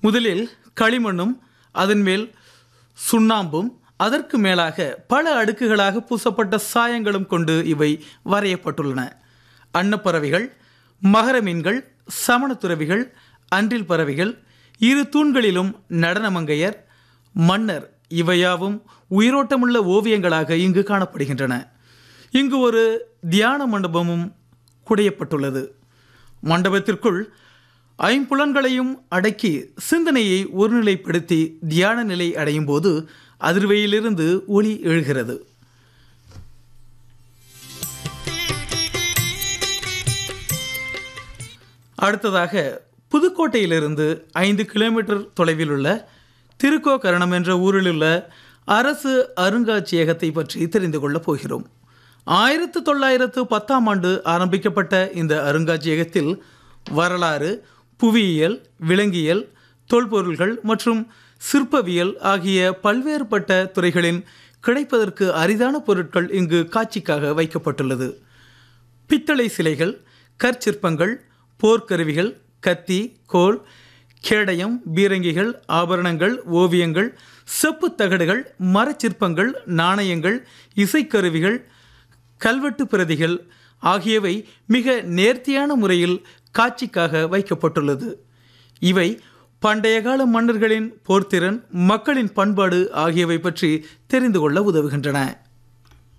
முதலில் களிமண்ணும் அதன் மேல் சுண்ணாம்பும் அதற்கு மேலாக பல அடுக்குகளாக பூசப்பட்ட சாயங்களும் கொண்டு இவை வரையப்பட்டுள்ளன அன்னப்பறவைகள் மகர மீன்கள் சமணத்துறவிகள் அன்றில் பறவைகள் இரு தூண்களிலும் நடனமங்கையர் மன்னர் இவையாவும் உயிரோட்டமுள்ள ஓவியங்களாக இங்கு காணப்படுகின்றன இங்கு ஒரு தியான மண்டபமும் குடையப்பட்டுள்ளது மண்டபத்திற்குள் ஐம்புலன்களையும் அடக்கி சிந்தனையை ஒருநிலைப்படுத்தி தியான நிலை அடையும் போது அதிர்வையிலிருந்து ஒளி எழுகிறது அடுத்ததாக புதுக்கோட்டையிலிருந்து ஐந்து கிலோமீட்டர் தொலைவில் உள்ள திருக்கோகரணம் என்ற ஊரில் உள்ள அரசு அருங்காட்சியகத்தை பற்றி தெரிந்து கொள்ளப் போகிறோம் ஆயிரத்து தொள்ளாயிரத்து பத்தாம் ஆண்டு ஆரம்பிக்கப்பட்ட இந்த அருங்காட்சியகத்தில் வரலாறு புவியியல் விலங்கியல் தொல்பொருள்கள் மற்றும் சிற்பவியல் ஆகிய பல்வேறுபட்ட துறைகளின் கிடைப்பதற்கு அரிதான பொருட்கள் இங்கு காட்சிக்காக வைக்கப்பட்டுள்ளது பித்தளை சிலைகள் கற்சிற்பங்கள் போர்க்கருவிகள் கத்தி கோல் கேடயம் பீரங்கிகள் ஆபரணங்கள் ஓவியங்கள் செப்புத் தகடுகள் மரச்சிற்பங்கள் நாணயங்கள் இசைக்கருவிகள் கல்வெட்டு பிரதிகள் ஆகியவை மிக நேர்த்தியான முறையில் காட்சிக்காக வைக்கப்பட்டுள்ளது இவை பண்டைய கால மன்னர்களின் போர்த்திறன் மக்களின் பண்பாடு ஆகியவை பற்றி தெரிந்து கொள்ள உதவுகின்றன